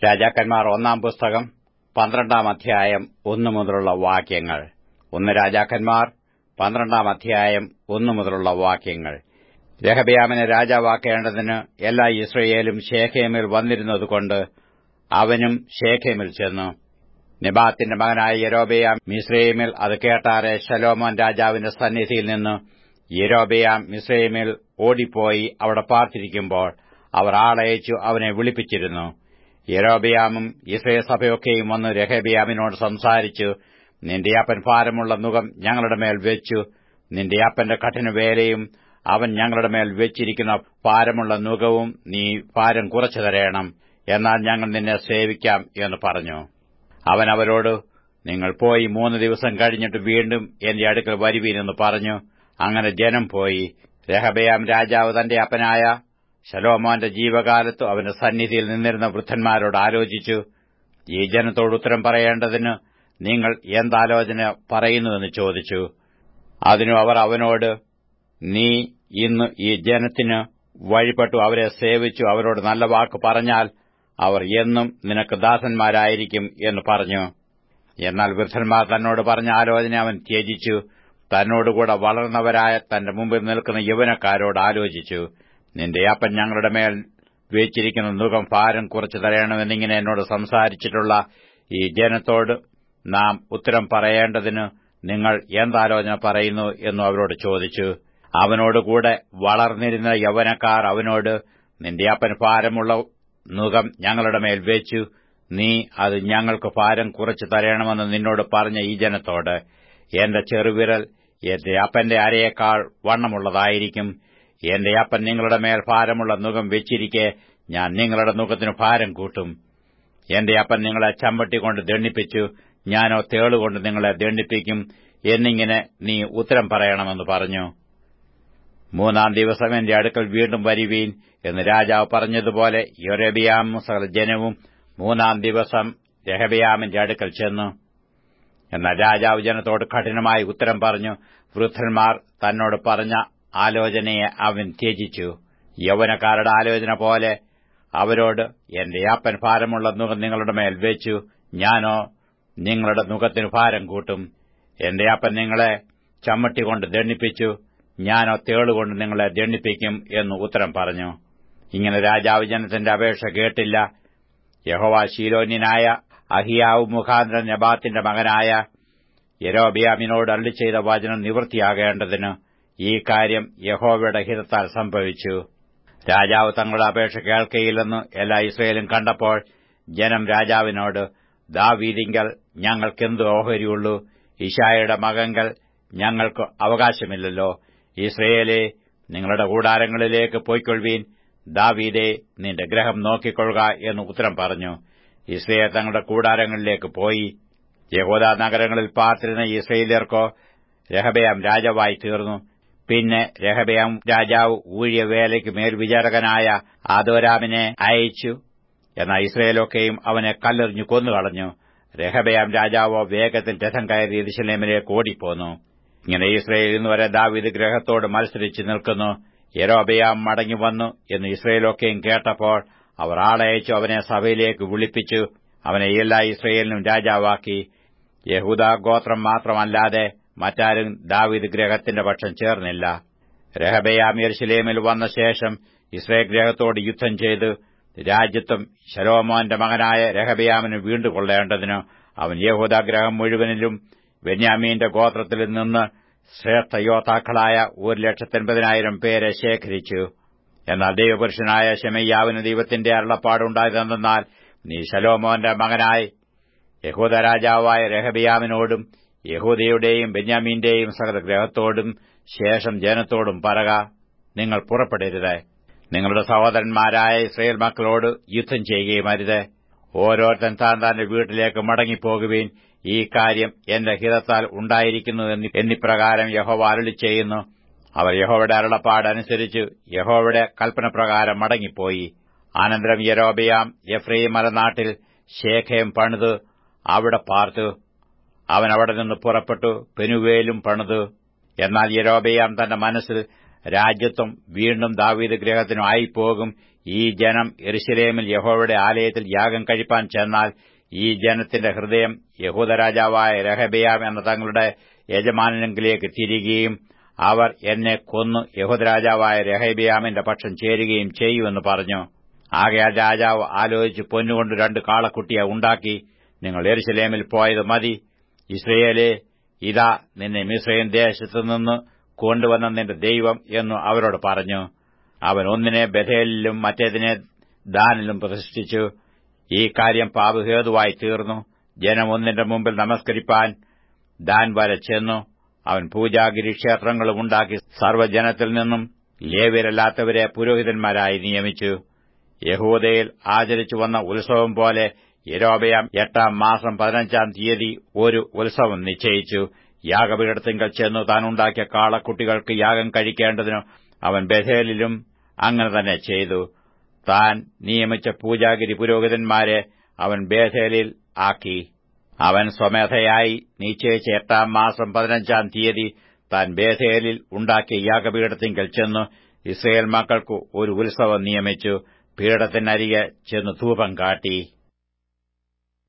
രാജാക്കന്മാർ ഒന്നാം പുസ്തകം പന്ത്രണ്ടാം അധ്യായം ഒന്നു മുതലുള്ള വാക്യങ്ങൾ ഒന്ന് രാജാക്കന്മാർ പന്ത്രണ്ടാം അധ്യായം ഒന്നു മുതലുള്ള വാക്യങ്ങൾ രഹബയാമിനെ രാജാവാക്കേണ്ടതിന് എല്ലാ ഇസ്രയേലും ഷേഖേമിൽ വന്നിരുന്നതുകൊണ്ട് അവനും ഷേഖേമിൽ ചെന്നു നെബാത്തിന്റെ മകനായ യരോബയാം മിസ്രൈമിൽ അത് കേട്ടാറെ ശലോമോൻ രാജാവിന്റെ സന്നിധിയിൽ നിന്ന് യരോബയാം മിസ്രൈമിൽ ഓടിപ്പോയി അവിടെ പാർത്തിരിക്കുമ്പോൾ അവർ ആളയച്ചു അവനെ വിളിപ്പിച്ചിരുന്നു യരോബയാമും ഇസ്രയേൽ സഭയൊക്കെയും വന്ന് രഹബയാമിനോട് സംസാരിച്ചു നിന്റെ അപ്പൻ ഭാരമുള്ള നുകം ഞങ്ങളുടെ മേൽ വെച്ചു നിന്റെ അപ്പന്റെ കഠിനവേലയും അവൻ ഞങ്ങളുടെ മേൽ വെച്ചിരിക്കുന്ന ഭാരമുള്ള നുകവും നീ ഭാരം കുറച്ചു തരയണം എന്നാൽ ഞങ്ങൾ നിന്നെ സേവിക്കാം എന്ന് പറഞ്ഞു അവൻ അവരോട് നിങ്ങൾ പോയി മൂന്ന് ദിവസം കഴിഞ്ഞിട്ട് വീണ്ടും എന്റെ അടുക്കൽ വരുവീനെന്ന് പറഞ്ഞു അങ്ങനെ ജനം പോയി രഹബയാം രാജാവ് തന്റെ അപ്പനായ ശലോമോന്റെ ജീവകാലത്ത് അവന്റെ സന്നിധിയിൽ നിന്നിരുന്ന വൃദ്ധന്മാരോട് ആലോചിച്ചു ഈ ജനത്തോട് ഉത്തരം പറയേണ്ടതിന് നിങ്ങൾ എന്താലോചന പറയുന്നുവെന്ന് ചോദിച്ചു അതിനു അവർ അവനോട് നീ ഇന്ന് ഈ ജനത്തിന് വഴിപ്പെട്ടു അവരെ സേവിച്ചു അവരോട് നല്ല വാക്ക് പറഞ്ഞാൽ അവർ എന്നും നിനക്ക് ദാസന്മാരായിരിക്കും എന്ന് പറഞ്ഞു എന്നാൽ വൃദ്ധന്മാർ തന്നോട് പറഞ്ഞ ആലോചന അവൻ ത്യജിച്ചു തന്നോടുകൂടെ വളർന്നവരായ തന്റെ മുമ്പിൽ നിൽക്കുന്ന യൗവനക്കാരോട് ആലോചിച്ചു നിന്റെ അപ്പൻ ഞങ്ങളുടെ മേൽ വെച്ചിരിക്കുന്ന നുഖം ഭാരം കുറച്ചു തരയണമെന്നിങ്ങനെ എന്നോട് സംസാരിച്ചിട്ടുള്ള ഈ ജനത്തോട് നാം ഉത്തരം പറയേണ്ടതിന് നിങ്ങൾ എന്താലോചന പറയുന്നു എന്നു അവരോട് ചോദിച്ചു അവനോടുകൂടെ വളർന്നിരുന്ന യൗവനക്കാർ അവനോട് നിന്റെ അപ്പൻ ഭാരമുള്ള നുഖം ഞങ്ങളുടെ മേൽ വെച്ചു നീ അത് ഞങ്ങൾക്ക് ഭാരം കുറച്ചു തരയണമെന്ന് നിന്നോട് പറഞ്ഞ ഈ ജനത്തോട് എന്റെ ചെറുവിരൽ എന്റെ അപ്പന്റെ അരയേക്കാൾ വണ്ണമുള്ളതായിരിക്കും എന്റെ അപ്പൻ നിങ്ങളുടെ മേൽ ഭാരമുള്ള നുഖം വെച്ചിരിക്കെ ഞാൻ നിങ്ങളുടെ നുഖത്തിന് ഭാരം കൂട്ടും എന്റെ അപ്പൻ നിങ്ങളെ ചമ്പട്ടി കൊണ്ട് ദണ്ഡിപ്പിച്ചു ഞാനോ തേളുകൊണ്ട് നിങ്ങളെ ദണ്ഡിപ്പിക്കും എന്നിങ്ങനെ നീ ഉത്തരം പറയണമെന്ന് പറഞ്ഞു മൂന്നാം ദിവസം എന്റെ അടുക്കൽ വീണ്ടും വരുവീൻ എന്ന് രാജാവ് പറഞ്ഞതുപോലെ യൊരബിയാമും സകല ജനവും മൂന്നാം ദിവസം രഹബിയാമിന്റെ അടുക്കൽ ചെന്നു എന്നാൽ രാജാവ് ജനത്തോട് കഠിനമായി ഉത്തരം പറഞ്ഞു വൃദ്ധന്മാർ തന്നോട് പറഞ്ഞ ആലോചനയെ അവൻ ത്യജിച്ചു യൗവനക്കാരുടെ ആലോചന പോലെ അവരോട് എന്റെ അപ്പൻ ഭാരമുള്ള നുഖം നിങ്ങളുടെ മേൽ വെച്ചു ഞാനോ നിങ്ങളുടെ നുഖത്തിന് ഭാരം കൂട്ടും എന്റെ അപ്പൻ നിങ്ങളെ ചമ്മട്ടി കൊണ്ട് ദണ്ഡിപ്പിച്ചു ഞാനോ തേളുകൊണ്ട് നിങ്ങളെ ദണ്ഡിപ്പിക്കും എന്ന് ഉത്തരം പറഞ്ഞു ഇങ്ങനെ രാജാവ് ജനത്തിന്റെ അപേക്ഷ കേട്ടില്ല യഹോവ ശീലോന്യനായ അഹിയാവ് മുഖാന്തരം നബാത്തിന്റെ മകനായ യരോബിയാമിനോട് അള്ളി ചെയ്ത വചനം നിവൃത്തിയാകേണ്ടതിന് ഈ കാര്യം യഹോവയുടെ ഹിതത്താൽ സംഭവിച്ചു രാജാവ് തങ്ങളുടെ അപേക്ഷ കേൾക്കയില്ലെന്ന് എല്ലാ ഇസ്രയേലും കണ്ടപ്പോൾ ജനം രാജാവിനോട് ദാവീതിങ്കൽ ഞങ്ങൾക്കെന്ത് ഓഹരിയുള്ളൂ ഇഷായയുടെ മകങ്കൽ ഞങ്ങൾക്ക് അവകാശമില്ലല്ലോ ഇസ്രയേലെ നിങ്ങളുടെ കൂടാരങ്ങളിലേക്ക് പോയിക്കൊള്ളുവീൻ ദാവീദെ നിന്റെ ഗ്രഹം നോക്കിക്കൊള്ളുക എന്ന് ഉത്തരം പറഞ്ഞു ഇസ്രയേൽ തങ്ങളുടെ കൂടാരങ്ങളിലേക്ക് പോയി യഹോദ നഗരങ്ങളിൽ പാർത്തിരുന്ന ഇസ്രയേലിയർക്കോ രഹബയാം രാജാവായി തീർന്നു പിന്നെ രഹബയാം രാജാവ് ഊഴിയവേലയ്ക്ക് മേൽവിചാരകനായ ആദോരാമിനെ അയച്ചു എന്നാൽ ഇസ്രയേലൊക്കെയും അവനെ കല്ലെറിഞ്ഞു കൊന്നുകളഞ്ഞു രഹബയാം രാജാവോ വേഗത്തിൽ രഥം കയറി ഇരിശലേമിലേക്ക് ഓടിപ്പോന്നു ഇങ്ങനെ ഇസ്രയേൽ ഇന്നുവരെ ദാവിദ് ഗ്രഹത്തോട് മത്സരിച്ച് നിൽക്കുന്നു യരോബയാം മടങ്ങി വന്നു എന്ന് ഇസ്രയേലൊക്കെയും കേട്ടപ്പോൾ അവർ ആളയച്ചു അവനെ സഭയിലേക്ക് വിളിപ്പിച്ചു അവനെ എല്ലാ ഇസ്രയേലിനും രാജാവാക്കി യഹൂദ ഗോത്രം മാത്രമല്ലാതെ മറ്റാരും ദാവിദ് ഗ്രഹത്തിന്റെ പക്ഷം ചേർന്നില്ല രഹബയാം യെരുശലേമിൽ വന്ന ശേഷം ഇസ്രയേൽ ഗ്രഹത്തോട് യുദ്ധം ചെയ്ത് രാജ്യത്വം ശലോമോന്റെ മകനായ രഹബയാമിന് വീണ്ടുകൊള്ളേണ്ടതിന് അവൻ യഹൂദാഗ്രഹം മുഴുവനിലും ബെന്യാമീന്റെ ഗോത്രത്തിൽ നിന്ന് ശ്രേഷ്ഠ യോദ്ധാക്കളായ ഒരു ലക്ഷത്തൊൻപതിനായിരം പേരെ ശേഖരിച്ചു എന്നാൽ ദൈവപുരുഷനായ ശമയ്യാവിന് ദൈവത്തിന്റെ അരുളപ്പാടുണ്ടായതെന്നാൽ നീ ശലോമോന്റെ മകനായി യഹൂദ രാജാവായ രഹബിയാമിനോടും യഹൂദയുടെയും ബെന്യാമീന്റെയും സകല ഗ്രഹത്തോടും ശേഷം ജനത്തോടും പറക നിങ്ങൾ പുറപ്പെടരുത് നിങ്ങളുടെ സഹോദരന്മാരായ ഇസ്രയേൽ മക്കളോട് യുദ്ധം ചെയ്യുകയും അരുത് ഓരോരുത്തൻ താൻ താന്റെ വീട്ടിലേക്ക് മടങ്ങിപ്പോകുവീൻ ഈ കാര്യം എന്റെ ഹിതത്താൽ ഉണ്ടായിരിക്കുന്നു എന്നിപ്രകാരം യഹോവ അരുളി ചെയ്യുന്നു അവർ യഹോവയുടെ അരുളപ്പാടനുസരിച്ച് യഹോവയുടെ കൽപ്പനപ്രകാരം മടങ്ങിപ്പോയി അനന്തരം യരോബിയാം എഫ്രൈം മലനാട്ടിൽ ശേഖയം പണിത് അവിടെ പാർത്തു അവൻ അവിടെ നിന്ന് പുറപ്പെട്ടു പെനുവേലും പണിതു എന്നാൽ യരോബയാം തന്റെ മനസ്സിൽ രാജ്യത്വം വീണ്ടും ദാവീദ് ഗ്രഹത്തിനും ആയിപ്പോകും ഈ ജനം എരുശലേമിൽ യഹോവയുടെ ആലയത്തിൽ യാഗം കഴിപ്പാൻ ചെന്നാൽ ഈ ജനത്തിന്റെ ഹൃദയം യഹൂദരാജാവായ രഹബയാം എന്ന തങ്ങളുടെ യജമാനനെങ്കിലേക്ക് തിരികുകയും അവർ എന്നെ കൊന്നു യഹൂദരാജാവായ രഹബയാമിന്റെ പക്ഷം ചേരുകയും ചെയ്യുമെന്ന് പറഞ്ഞു ആകയാൽ രാജാവ് ആലോചിച്ച് പൊന്നുകൊണ്ട് രണ്ട് കാളക്കുട്ടിയെ ഉണ്ടാക്കി നിങ്ങൾ എരുശലേമിൽ പോയത് മതി ഇസ്രയേലെ ഇതാ നിന്നെ മിശ്രയൻ ദേശത്തുനിന്ന് കൊണ്ടുവന്ന നിന്റെ ദൈവം എന്നു അവരോട് പറഞ്ഞു അവൻ ഒന്നിനെ ബഥേലിലും മറ്റേതിനെ ദാനിലും പ്രതിഷ്ഠിച്ചു ഈ കാര്യം പാപഹേതുവായി തീർന്നു ജനം ഒന്നിന്റെ മുമ്പിൽ നമസ്കരിപ്പാൻ ദാൻ വരെ ചെന്നു അവൻ പൂജാഗിരി ക്ഷേത്രങ്ങളും ഉണ്ടാക്കി സർവ്വജനത്തിൽ നിന്നും ലേവ്യരല്ലാത്തവരെ പുരോഹിതന്മാരായി നിയമിച്ചു യഹൂദയിൽ ആചരിച്ചു വന്ന ഉത്സവം പോലെ യരോബയാം എട്ടാം മാസം പതിനഞ്ചാം തീയതി ഒരു ഉത്സവം നിശ്ചയിച്ചു യാഗപീഠത്തിങ്കൽ ചെന്നു താൻ ഉണ്ടാക്കിയ കാളക്കുട്ടികൾക്ക് യാഗം കഴിക്കേണ്ടതിനു അവൻ ബഥേലിലും അങ്ങനെ തന്നെ ചെയ്തു താൻ നിയമിച്ച പൂജാഗിരി പുരോഹിതന്മാരെ അവൻ ബേഥേലിൽ ആക്കി അവൻ സ്വമേധയായി നിശ്ചയിച്ച എട്ടാം മാസം പതിനഞ്ചാം തീയതി താൻ ബേഥേലിൽ ഉണ്ടാക്കിയ യാഗപീഠത്തിങ്കൽ ചെന്നു ഇസ്രയേൽ മക്കൾക്ക് ഒരു ഉത്സവം നിയമിച്ചു പീഠത്തിനരികെ ചെന്നു ധൂപം കാട്ടി